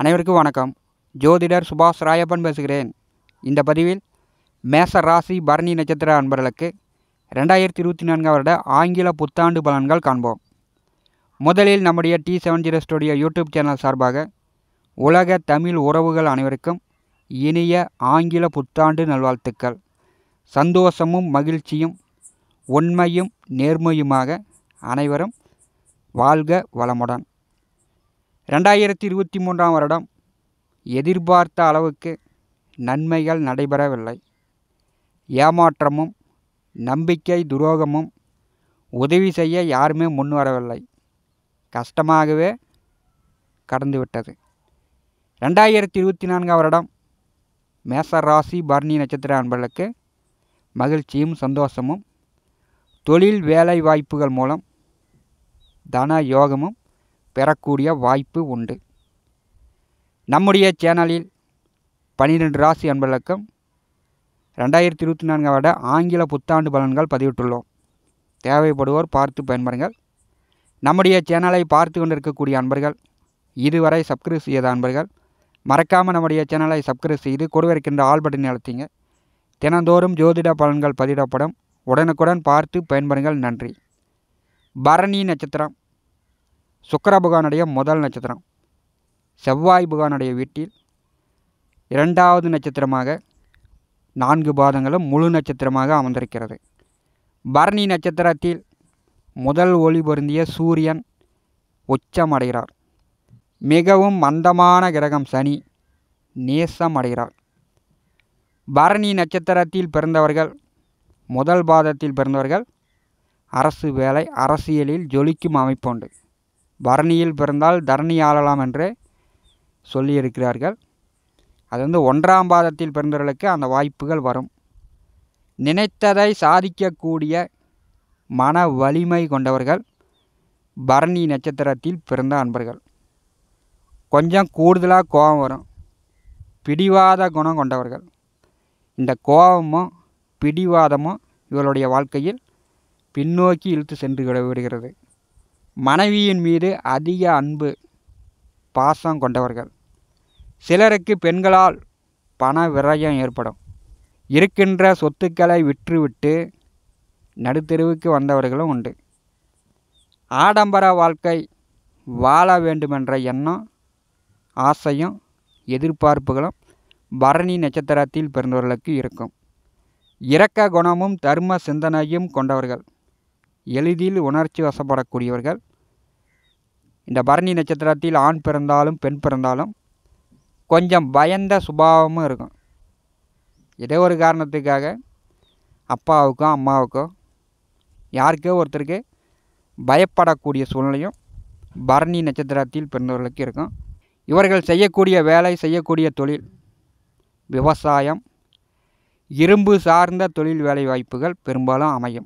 அனைவருக்கும் வணக்கம் ஜோதிடர் சுபாஷ் ராயப்பன் பேசுகிறேன் இந்த பதிவில் மேச ராசி பரணி நட்சத்திர அன்பர்களுக்கு ரெண்டாயிரத்தி இருபத்தி நான்காம் வருட ஆங்கில புத்தாண்டு பலன்கள் காண்போம் முதலில் நம்முடைய T seven zero studio YouTube channel சார்பாக உலக தமிழ் உறவுகள் அனைவருக்கும் இனிய ஆங்கில புத்தாண்டு நல்வாழ்த்துக்கள் சந்தோஷமும் மகிழ்ச்சியும் உண்மையும் நேர்மையுமாக அனைவரும் வாழ்க வளமுடன் ரெண்டாயிரத்தி இருபத்தி மூன்றாம் வருடம் எதிர்பார்த்த அளவுக்கு நன்மைகள் நடைபெறவில்லை ஏமாற்றமும் நம்பிக்கை துரோகமும் உதவி செய்ய யாருமே முன்வரவில்லை கஷ்டமாகவே கடந்துவிட்டது ரெண்டாயிரத்தி இருபத்தி நான்காம் வருடம் மேச ராசி பரணி நட்சத்திர அன்பர்களுக்கு மகிழ்ச்சியும் சந்தோஷமும் தொழில் வேலை வாய்ப்புகள் மூலம் தன யோகமும் பெறக்கூடிய வாய்ப்பு உண்டு நம்முடைய சேனலில் பன்னிரெண்டு ராசி அன்பர்களுக்கும் ரெண்டாயிரத்தி இருபத்தி நான்காம் வருட ஆங்கில புத்தாண்டு பலன்கள் பதிவிட்டுள்ளோம் தேவைப்படுவோர் பார்த்து பயன்பெறுங்கள் நம்முடைய சேனலை பார்த்து கொண்டிருக்கக்கூடிய அன்பர்கள் இதுவரை சப்ஸ்கிரைப் செய்யாத அன்பர்கள் மறக்காமல் நம்முடைய சேனலை சப்ஸ்கிரைப் செய்து கொடுவிருக்கின்ற ஆல் பட்டனை அழுத்திங்க தினந்தோறும் ஜோதிட பலன்கள் பதிவிடப்படும் உடனுக்குடன் பார்த்து பயன்பெறுங்கள் நன்றி பரணி நட்சத்திரம் சுக்கர பகவானுடைய முதல் நட்சத்திரம் செவ்வாய் பகவானுடைய வீட்டில் இரண்டாவது நட்சத்திரமாக நான்கு பாதங்களும் முழு நட்சத்திரமாக அமர்ந்திருக்கிறது பரணி நட்சத்திரத்தில் முதல் ஒளி பொருந்திய சூரியன் உச்சமடைகிறார் மிகவும் மந்தமான கிரகம் சனி நேசம் அடைகிறார் பரணி நட்சத்திரத்தில் பிறந்தவர்கள் முதல் பாதத்தில் பிறந்தவர்கள் அரசு வேலை அரசியலில் ஜொலிக்கும் அமைப்புண்டு பரணியில் பிறந்தால் தரணி ஆளலாம் என்று சொல்லியிருக்கிறார்கள் அது வந்து ஒன்றாம் பாதத்தில் பிறந்தவர்களுக்கு அந்த வாய்ப்புகள் வரும் நினைத்ததை சாதிக்கக்கூடிய மன வலிமை கொண்டவர்கள் பரணி நட்சத்திரத்தில் பிறந்த அன்பர்கள் கொஞ்சம் கூடுதலாக கோபம் வரும் பிடிவாத குணம் கொண்டவர்கள் இந்த கோபமும் பிடிவாதமும் இவருடைய வாழ்க்கையில் பின்னோக்கி இழுத்து சென்று விடுகிறது மனைவியின் மீது அதிக அன்பு பாசம் கொண்டவர்கள் சிலருக்கு பெண்களால் பண விரயம் ஏற்படும் இருக்கின்ற சொத்துக்களை விற்றுவிட்டு நடுத்தெருவுக்கு வந்தவர்களும் உண்டு ஆடம்பர வாழ்க்கை வாழ வேண்டுமென்ற எண்ணம் ஆசையும் எதிர்பார்ப்புகளும் பரணி நட்சத்திரத்தில் பிறந்தவர்களுக்கு இருக்கும் இரக்க குணமும் தர்ம சிந்தனையும் கொண்டவர்கள் எளிதில் உணர்ச்சி வசப்படக்கூடியவர்கள் இந்த பரணி நட்சத்திரத்தில் ஆண் பிறந்தாலும் பெண் பிறந்தாலும் கொஞ்சம் பயந்த சுபாவமும் இருக்கும் ஏதோ ஒரு காரணத்துக்காக அப்பாவுக்கோ அம்மாவுக்கோ யாருக்கோ ஒருத்தருக்கு பயப்படக்கூடிய சூழ்நிலையும் பரணி நட்சத்திரத்தில் பிறந்தவர்களுக்கு இருக்கும் இவர்கள் செய்யக்கூடிய வேலை செய்யக்கூடிய தொழில் விவசாயம் இரும்பு சார்ந்த தொழில் வேலை வாய்ப்புகள் பெரும்பாலும் அமையும்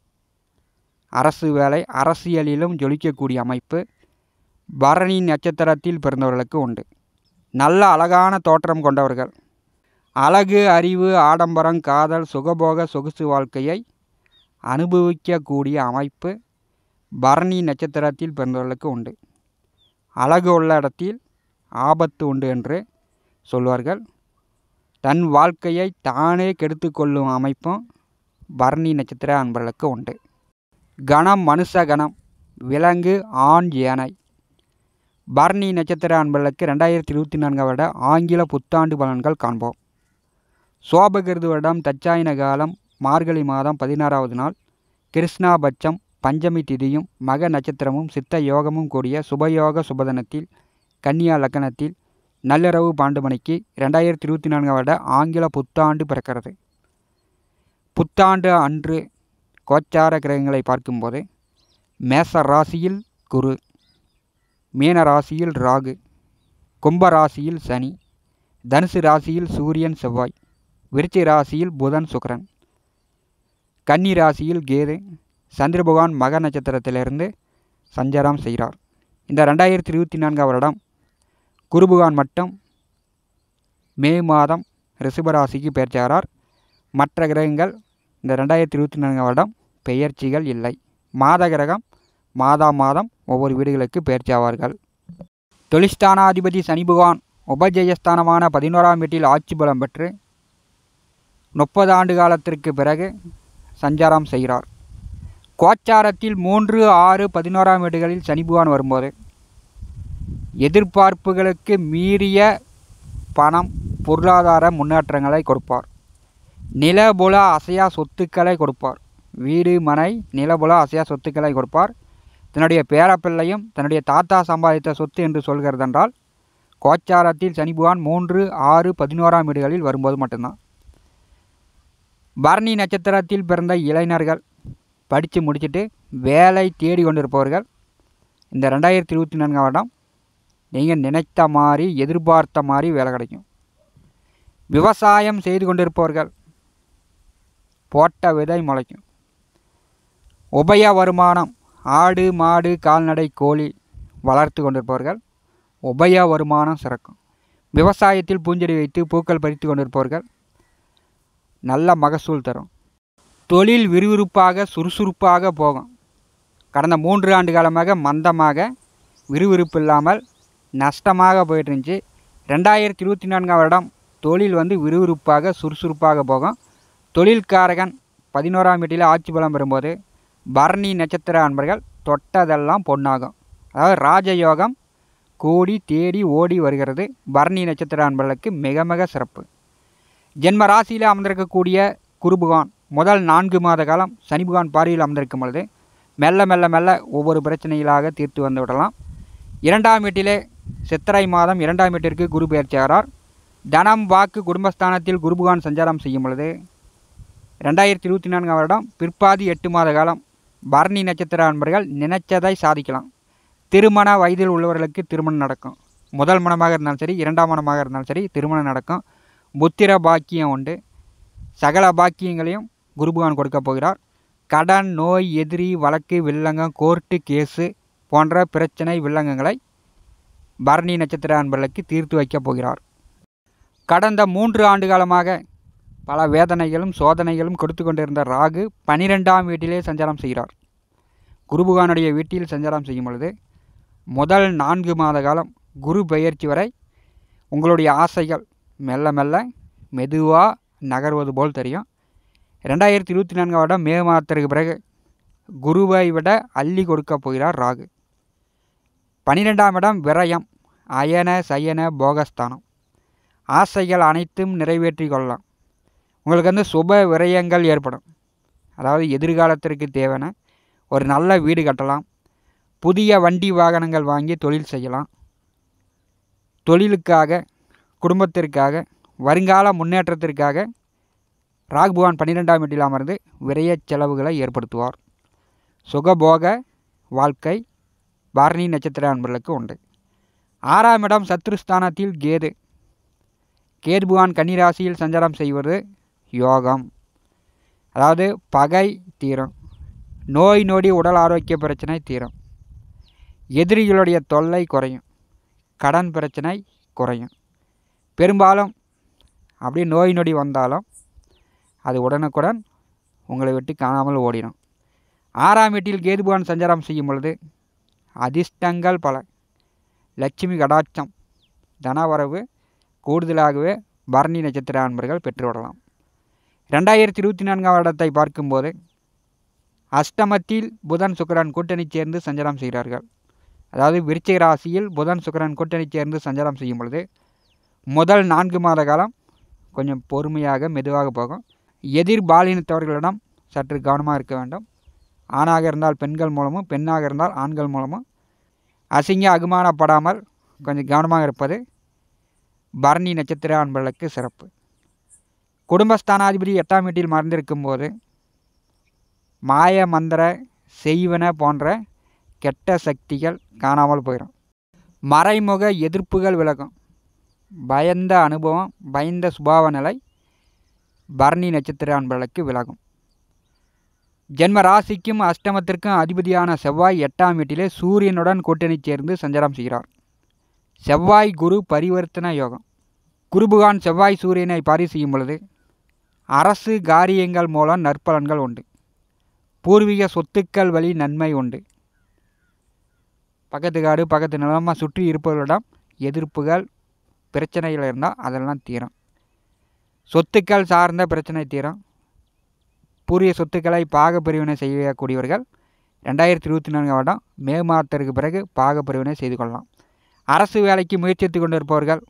அரசு வேலை அரசியலிலும் ஜொலிக்கக்கூடிய அமைப்பு பரணி நட்சத்திரத்தில் பிறந்தவர்களுக்கு உண்டு நல்ல அழகான தோற்றம் கொண்டவர்கள் அழகு அறிவு ஆடம்பரம் காதல் சுகபோக சொகுசு வாழ்க்கையை அனுபவிக்கக்கூடிய அமைப்பு பரணி நட்சத்திரத்தில் பிறந்தவர்களுக்கு உண்டு அழகு உள்ள இடத்தில் ஆபத்து உண்டு என்று சொல்வார்கள் தன் வாழ்க்கையை தானே கெடுத்து கொள்ளும் அமைப்பும் பரணி நட்சத்திர அன்பர்களுக்கு உண்டு கணம் மனுஷ கணம் விலங்கு ஆண் யானை பரணி நட்சத்திர அன்பர்களுக்கு ரெண்டாயிரத்தி இருபத்தி நான்காம் வருட ஆங்கில புத்தாண்டு பலன்கள் காண்போம் சோபகிருது வருடம் தச்சாயன காலம் மார்கழி மாதம் பதினாறாவது நாள் கிருஷ்ணாபட்சம் பஞ்சமி திதியும் மக நட்சத்திரமும் சித்த யோகமும் கூடிய சுபயோக சுபதனத்தில் கன்னியா லக்கணத்தில் நள்ளிரவு பாண்டு மணிக்கு ரெண்டாயிரத்தி இருபத்தி நான்காம் வருட ஆங்கில புத்தாண்டு பிறக்கிறது புத்தாண்டு அன்று கோச்சார கிரகங்களை பார்க்கும்போது மேச ராசியில் குரு மீன ராசியில் ராகு கும்ப ராசியில் சனி தனுசு ராசியில் சூரியன் செவ்வாய் விருச்சி ராசியில் புதன் சுக்கரன் கன்னி ராசியில் கேது சந்திர பகவான் மக நட்சத்திரத்திலிருந்து சஞ்சாரம் செய்கிறார் இந்த ரெண்டாயிரத்தி இருபத்தி நான்காம் வருடம் குரு பகவான் மட்டும் மே மாதம் ரிஷபராசிக்கு பெயர்ச்சாரார் மற்ற கிரகங்கள் இந்த ரெண்டாயிரத்தி இருபத்தி நான்காம் வருடம் பெயர்ச்சிகள் இல்லை மாத கிரகம் மாதா மாதம் ஒவ்வொரு வீடுகளுக்கு பெயர்ச்சி ஆவார்கள் தொழிஸ்தானாதிபதி சனி பகவான் உபஜெயஸ்தானமான பதினோராம் வீட்டில் ஆட்சி பலம் பெற்று முப்பது ஆண்டு காலத்திற்கு பிறகு சஞ்சாரம் செய்கிறார் கோச்சாரத்தில் மூன்று ஆறு பதினோராம் வீடுகளில் சனி பகவான் வரும்போது எதிர்பார்ப்புகளுக்கு மீறிய பணம் பொருளாதார முன்னேற்றங்களை கொடுப்பார் நிலபுல அசையா சொத்துக்களை கொடுப்பார் வீடு மனை நிலபுல அசையா சொத்துக்களை கொடுப்பார் தன்னுடைய பேரப்பிள்ளையும் தன்னுடைய தாத்தா சம்பாதித்த சொத்து என்று சொல்கிறதென்றால் கோச்சாரத்தில் சனி பகவான் மூன்று ஆறு பதினோராம் வீடுகளில் வரும்போது மட்டும்தான் பரணி நட்சத்திரத்தில் பிறந்த இளைஞர்கள் படித்து முடிச்சுட்டு வேலை தேடி கொண்டிருப்பவர்கள் இந்த ரெண்டாயிரத்தி இருபத்தி நான்காம் வருடம் நீங்கள் நினைத்த மாதிரி எதிர்பார்த்த மாதிரி வேலை கிடைக்கும் விவசாயம் செய்து கொண்டிருப்பவர்கள் போட்ட விதை முளைக்கும் உபய வருமானம் ஆடு மாடு கால்நடை கோழி வளர்த்து கொண்டிருப்பவர்கள் உபய வருமானம் சிறக்கும் விவசாயத்தில் பூஞ்செடி வைத்து பூக்கள் பறித்து கொண்டிருப்பவர்கள் நல்ல மகசூல் தரும் தொழில் விறுவிறுப்பாக சுறுசுறுப்பாக போகும் கடந்த மூன்று ஆண்டு காலமாக மந்தமாக விறுவிறுப்பு இல்லாமல் நஷ்டமாக போயிட்டு இருந்துச்சு ரெண்டாயிரத்தி இருபத்தி நான்காம் வருடம் தொழில் வந்து விறுவிறுப்பாக சுறுசுறுப்பாக போகும் தொழில்காரகன் பதினோராம் வீட்டில் ஆட்சி பலம் பெறும்போது பரணி நட்சத்திர அன்பர்கள் தொட்டதெல்லாம் பொன்னாகும் அதாவது ராஜயோகம் கூடி தேடி ஓடி வருகிறது பரணி நட்சத்திர அன்பர்களுக்கு மிக மிக சிறப்பு ஜென்ம ராசியில் அமர்ந்திருக்கக்கூடிய குரு பகவான் முதல் நான்கு மாத காலம் சனி பகவான் பார்வையில் அமர்ந்திருக்கும் பொழுது மெல்ல மெல்ல மெல்ல ஒவ்வொரு பிரச்சனைகளாக தீர்த்து வந்து விடலாம் இரண்டாம் வீட்டிலே சித்திரை மாதம் இரண்டாம் வீட்டிற்கு குரு பெயர்ச்சியாகிறார் தனம் வாக்கு குடும்பஸ்தானத்தில் குரு பகவான் சஞ்சாரம் செய்யும் பொழுது ரெண்டாயிரத்தி இருபத்தி நான்காம் வருடம் பிற்பாதி எட்டு மாத காலம் பரணி நட்சத்திர அன்பர்கள் நினைச்சதை சாதிக்கலாம் திருமண வயதில் உள்ளவர்களுக்கு திருமணம் நடக்கும் முதல் மனமாக இருந்தாலும் சரி இரண்டாம் மனமாக இருந்தாலும் சரி திருமணம் நடக்கும் புத்திர பாக்கியம் உண்டு சகல பாக்கியங்களையும் குருபகான் கொடுக்க போகிறார் கடன் நோய் எதிரி வழக்கு வில்லங்கம் கோர்ட்டு கேஸு போன்ற பிரச்சனை வில்லங்கங்களை பரணி நட்சத்திர அன்பர்களுக்கு தீர்த்து வைக்கப் போகிறார் கடந்த மூன்று ஆண்டு காலமாக பல வேதனைகளும் சோதனைகளும் கொடுத்து கொண்டிருந்த ராகு பனிரெண்டாம் வீட்டிலே சஞ்சாரம் செய்கிறார் குருபகானுடைய வீட்டில் சஞ்சாரம் செய்யும் பொழுது முதல் நான்கு மாத காலம் குரு பெயர்ச்சி வரை உங்களுடைய ஆசைகள் மெல்ல மெல்ல மெதுவாக நகர்வது போல் தெரியும் ரெண்டாயிரத்தி இருபத்தி நான்காம் வருடம் மே மாதத்திற்கு பிறகு குருவை விட அள்ளி கொடுக்க போகிறார் ராகு பனிரெண்டாம் இடம் விரயம் அயன சயன போகஸ்தானம் ஆசைகள் அனைத்தும் நிறைவேற்றி கொள்ளலாம் உங்களுக்கு வந்து சுப விரயங்கள் ஏற்படும் அதாவது எதிர்காலத்திற்கு தேவையான ஒரு நல்ல வீடு கட்டலாம் புதிய வண்டி வாகனங்கள் வாங்கி தொழில் செய்யலாம் தொழிலுக்காக குடும்பத்திற்காக வருங்கால முன்னேற்றத்திற்காக ராகுபவான் பன்னிரெண்டாம் வீட்டில் அமர்ந்து விரைய செலவுகளை ஏற்படுத்துவார் சுகபோக வாழ்க்கை பாரணி நட்சத்திர அன்பர்களுக்கு உண்டு ஆறாம் இடம் சத்ருஸ்தானத்தில் கேது கேது பகவான் கன்னிராசியில் சஞ்சாரம் செய்வது யோகம் அதாவது பகை தீரும் நோய் நொடி உடல் ஆரோக்கிய பிரச்சனை தீரும் எதிரிகளுடைய தொல்லை குறையும் கடன் பிரச்சனை குறையும் பெரும்பாலும் அப்படி நோய் நொடி வந்தாலும் அது உடனுக்குடன் உங்களை விட்டு காணாமல் ஓடிடும் ஆறாம் வீட்டில் கேதுபவான் சஞ்சாரம் செய்யும் பொழுது அதிர்ஷ்டங்கள் பல லட்சுமி கடாட்சம் தனவரவு கூடுதலாகவே பரணி நட்சத்திர அன்பர்கள் பெற்றுவிடலாம் ரெண்டாயிரத்தி இருபத்தி நான்காம் வருடத்தை பார்க்கும்போது அஷ்டமத்தில் புதன் சுக்கிரன் கூட்டணி சேர்ந்து சஞ்சாரம் செய்கிறார்கள் அதாவது விருச்சிக ராசியில் புதன் சுக்கிரன் கூட்டணி சேர்ந்து சஞ்சாரம் செய்யும் பொழுது முதல் நான்கு மாத காலம் கொஞ்சம் பொறுமையாக மெதுவாக போகும் எதிர் பாலினத்தவர்களிடம் சற்று கவனமாக இருக்க வேண்டும் ஆணாக இருந்தால் பெண்கள் மூலமும் பெண்ணாக இருந்தால் ஆண்கள் மூலமும் அசிங்க அகுமானப்படாமல் கொஞ்சம் கவனமாக இருப்பது பரணி நட்சத்திர அன்பர்களுக்கு சிறப்பு குடும்பஸ்தானாதிபதி எட்டாம் வீட்டில் மறந்திருக்கும் போது மாய மந்திர செய்வன போன்ற கெட்ட சக்திகள் காணாமல் போயிடும் மறைமுக எதிர்ப்புகள் விலகும் பயந்த அனுபவம் பயந்த சுபாவ நிலை பரணி நட்சத்திர அன்பர்களுக்கு விலகும் ஜென்ம ராசிக்கும் அஷ்டமத்திற்கும் அதிபதியான செவ்வாய் எட்டாம் வீட்டிலே சூரியனுடன் கூட்டணி சேர்ந்து சஞ்சாரம் செய்கிறார் செவ்வாய் குரு பரிவர்த்தன யோகம் குருபகான் செவ்வாய் சூரியனை பாரி செய்யும் பொழுது அரசு காரியங்கள் மூலம் நற்பலன்கள் உண்டு பூர்வீக சொத்துக்கள் வழி நன்மை உண்டு பக்கத்து காடு பக்கத்து நிலமாக சுற்றி இருப்பவர்களிடம் எதிர்ப்புகள் பிரச்சனைகள் இருந்தால் அதெல்லாம் தீரும் சொத்துக்கள் சார்ந்த பிரச்சனை தீரும் பூர்வீக சொத்துக்களை பாக பிரிவினை செய்யக்கூடியவர்கள் ரெண்டாயிரத்தி இருபத்தி நான்கு வருடம் மே மாதத்திற்கு பிறகு பாக பிரிவினை செய்து கொள்ளலாம் அரசு வேலைக்கு முயற்சித்து கொண்டு இருப்பவர்கள்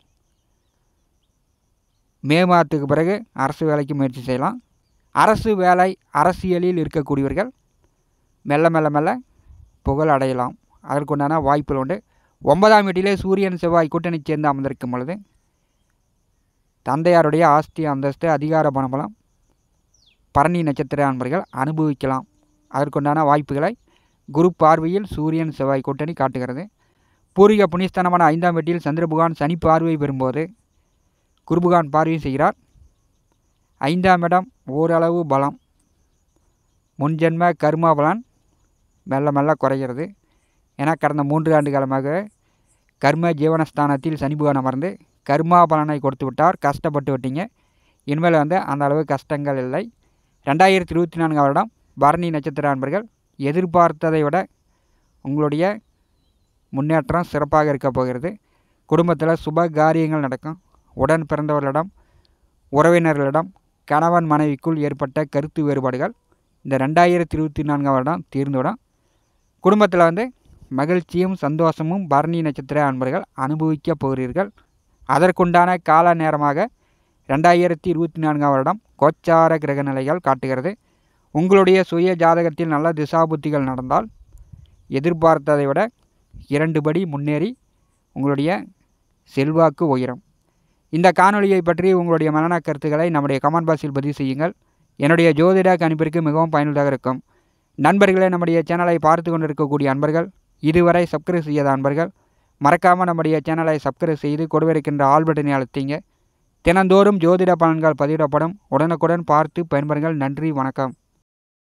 மே மாதத்துக்கு பிறகு அரசு வேலைக்கு முயற்சி செய்யலாம் அரசு வேலை அரசியலில் இருக்கக்கூடியவர்கள் மெல்ல மெல்ல மெல்ல புகழ் அடையலாம் அதற்குண்டான வாய்ப்புகள் உண்டு ஒன்பதாம் வீட்டிலே சூரியன் செவ்வாய் கூட்டணி சேர்ந்து அமர்ந்திருக்கும் பொழுது தந்தையாருடைய ஆஸ்தி அந்தஸ்து அதிகார பணபலம் பரணி நட்சத்திர அன்பர்கள் அனுபவிக்கலாம் அதற்குண்டான வாய்ப்புகளை குரு பார்வையில் சூரியன் செவ்வாய் கூட்டணி காட்டுகிறது பூர்வீக புனிஸ்தனமான ஐந்தாம் வீட்டில் சந்திரபுகான் சனி பார்வை பெறும்போது குருபுகான் பார்வை செய்கிறார் ஐந்தாம் இடம் ஓரளவு பலம் முன்ஜென்ம கர்மா பலன் மெல்ல மெல்ல குறைகிறது ஏன்னா கடந்த மூன்று ஆண்டு காலமாக கர்ம ஜீவனஸ்தானத்தில் சனி பகவான் அமர்ந்து கர்மா பலனை கொடுத்து விட்டார் கஷ்டப்பட்டு விட்டீங்க இனிமேல் வந்து அந்த அளவு கஷ்டங்கள் இல்லை ரெண்டாயிரத்தி இருபத்தி நான்காம் வருடம் பரணி நட்சத்திர அன்பர்கள் எதிர்பார்த்ததை விட உங்களுடைய முன்னேற்றம் சிறப்பாக இருக்க போகிறது குடும்பத்தில் சுப காரியங்கள் நடக்கும் உடன் பிறந்தவர்களிடம் உறவினர்களிடம் கணவன் மனைவிக்குள் ஏற்பட்ட கருத்து வேறுபாடுகள் இந்த ரெண்டாயிரத்தி இருபத்தி நான்காம் வருடம் தீர்ந்துவிடும் குடும்பத்தில் வந்து மகிழ்ச்சியும் சந்தோஷமும் பரணி நட்சத்திர அன்பர்கள் அனுபவிக்கப் போகிறீர்கள் அதற்குண்டான கால நேரமாக ரெண்டாயிரத்தி இருபத்தி நான்காம் வருடம் கோச்சார கிரக நிலைகள் காட்டுகிறது உங்களுடைய சுய ஜாதகத்தில் நல்ல திசாபுத்திகள் நடந்தால் எதிர்பார்த்ததை விட இரண்டு படி முன்னேறி உங்களுடைய செல்வாக்கு உயரும் இந்த காணொளியை பற்றி உங்களுடைய மனன கருத்துக்களை நம்முடைய கமெண்ட் பாக்ஸில் பதிவு செய்யுங்கள் என்னுடைய ஜோதிட கணிப்பிற்கு மிகவும் பயனுள்ளதாக இருக்கும் நண்பர்களே நம்முடைய சேனலை பார்த்து கொண்டிருக்கக்கூடிய அன்பர்கள் இதுவரை சப்ஸ்கிரைப் செய்யாத அன்பர்கள் மறக்காமல் நம்முடைய சேனலை சப்ஸ்கிரைப் செய்து கொடுவிருக்கின்ற ஆல் பட்டனை அழுத்திங்க தினந்தோறும் ஜோதிட பலன்கள் பதிவிடப்படும் உடனுக்குடன் பார்த்து பயன்பெறுங்கள் நன்றி வணக்கம்